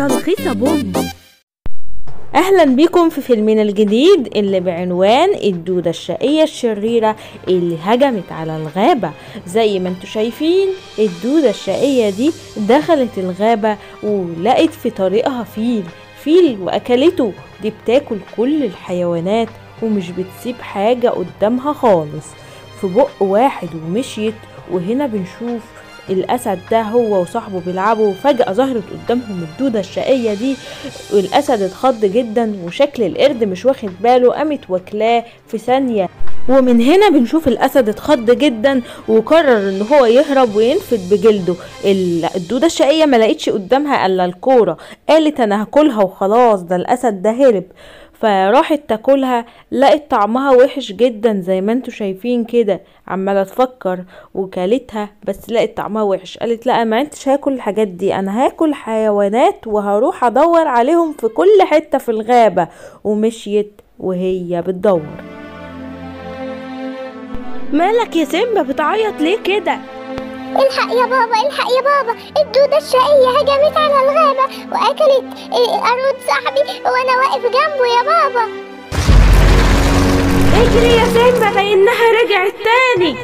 تلخيص بوم اهلا بيكم في فيلمنا الجديد اللي بعنوان الدودة الشقية الشريرة اللي هجمت على الغابة زي ما انتوا شايفين الدودة الشقية دي دخلت الغابة ولقت في طريقها فيل فيل واكلته دي بتاكل كل الحيوانات ومش بتسيب حاجة قدامها خالص في بق واحد ومشيت وهنا بنشوف الاسد ده هو وصاحبه بيلعبوا وفجأة ظهرت قدامهم الدودة الشقية دي والاسد اتخض جدا وشكل القرد مش واخد باله قامت واكلاه في ثانية ومن هنا بنشوف الاسد اتخض جدا وقرر ان هو يهرب وينفد بجلده ال- الدودة الشقية ما لقيتش قدامها الا الكورة قالت انا هاكلها وخلاص ده الاسد ده هرب فراحت تاكلها لقت طعمها وحش جدا زي ما انتوا شايفين كده عمالة تفكر وكلتها بس لقت طعمها وحش قالت لا ما انتش هاكل الحاجات دي انا هاكل حيوانات وهروح ادور عليهم في كل حتة في الغابة ومشيت وهي بتدور مالك يا سيمبا بتعيط ليه كده الحق يا بابا الحق يا بابا الدودة الشقية هجمت على الغابة وأكلت إيه، قرود صاحبي وأنا واقف جنبه يا بابا اجري يا سيمبا لانها رجعت تاني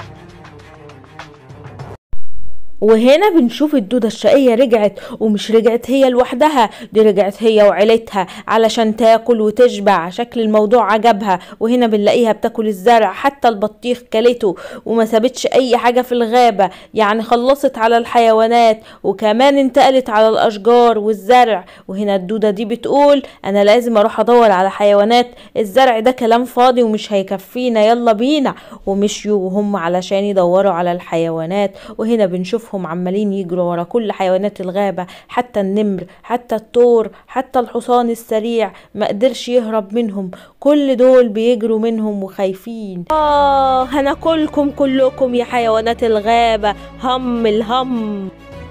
وهنا بنشوف الدودة الشقية رجعت ومش رجعت هي لوحدها دي رجعت هي وعيلتها علشان تاكل وتشبع شكل الموضوع عجبها وهنا بنلاقيها بتاكل الزرع حتى البطيخ كلته وما سابتش اي حاجة في الغابة يعني خلصت على الحيوانات وكمان انتقلت على الاشجار والزرع وهنا الدودة دي بتقول انا لازم اروح ادور على حيوانات الزرع ده كلام فاضي ومش هيكفينا يلا بينا ومشيوا وهم علشان يدوروا على الحيوانات وهنا بنشوفهم عمالين يجروا ورا كل حيوانات الغابة حتى النمر حتى الثور حتى الحصان السريع ما قدرش يهرب منهم كل دول بيجروا منهم وخايفين اه هناكلكم كلكم يا حيوانات الغابة هم الهم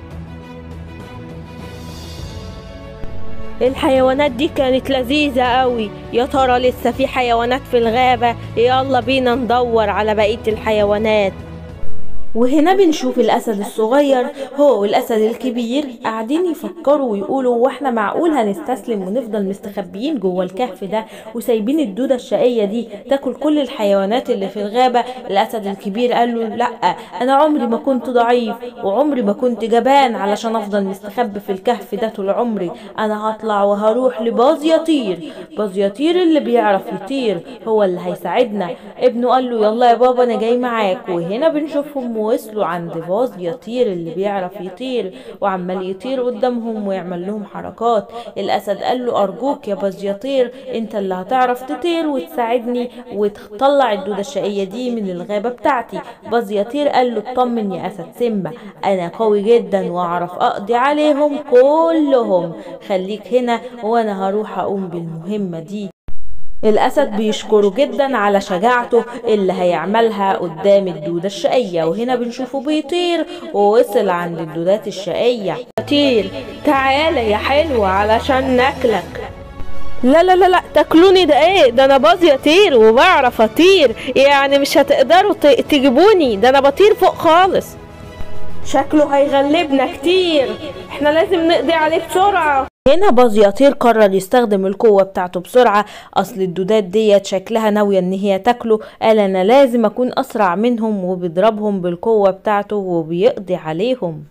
الحيوانات دي كانت لذيذة قوي يا ترى لسه في حيوانات في الغابة يلا بينا ندور على بقية الحيوانات وهنا بنشوف الأسد الصغير هو والأسد الكبير قاعدين يفكروا ويقولوا واحنا معقول هنستسلم ونفضل مستخبيين جوه الكهف ده وسايبين الدودة الشقية دي تاكل كل الحيوانات اللي في الغابة الأسد الكبير قال له لأ أنا عمري ما كنت ضعيف وعمري ما كنت جبان علشان أفضل مستخبي في الكهف ده طول عمري أنا هطلع وهروح لباز يطير باز يطير اللي بيعرف يطير هو اللي هيساعدنا ابنه قال له يلا يا بابا أنا جاي معاك وهنا بنشوفهم وصلوا عند باز يطير اللي بيعرف يطير وعمال يطير قدامهم ويعمل لهم حركات الأسد قال له أرجوك يا باز يطير أنت اللي هتعرف تطير وتساعدني وتطلع الدودة الشقية دي من الغابة بتاعتي باز يطير قال له اطمن يا أسد سيمبا أنا قوي جدا وأعرف أقضي عليهم كلهم خليك هنا وأنا هروح أقوم بالمهمة دي الأسد بيشكره جدا على شجاعته اللي هيعملها قدام الدودة الشقية وهنا بنشوفه بيطير ووصل عند الدودات الشقية طير تعالى يا حلوة علشان ناكلك لا لا لا لا تاكلوني ده ايه ده انا باز يطير وبعرف اطير يعني مش هتقدروا ت- تجيبوني ده انا بطير فوق خالص شكله هيغلبنا كتير احنا لازم نقضي عليه بسرعة هنا باز يطير قرر يستخدم القوة بتاعته بسرعة أصل الدودات ديت شكلها ناوية إن هي تاكله قال أنا لازم أكون أسرع منهم وبيضربهم بالقوة بتاعته وبيقضي عليهم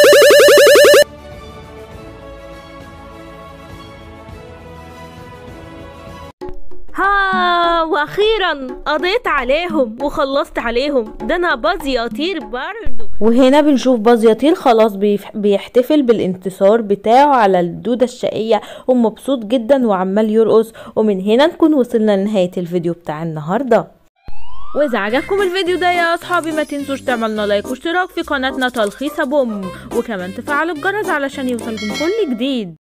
ها واخيرا قضيت عليهم وخلصت عليهم ده انا باز يطير برضه وهنا بنشوف باز يطير خلاص بيف- بيحتفل بالانتصار بتاعه على الدودة الشقية ومبسوط جدا وعمال يرقص ومن هنا نكون وصلنا لنهاية الفيديو بتاع النهاردة واذا عجبكم الفيديو ده يا اصحابي ما تنسوش تعملنا لايك واشتراك في قناتنا تلخيص بوم وكمان تفعلوا الجرس علشان يوصلكم كل جديد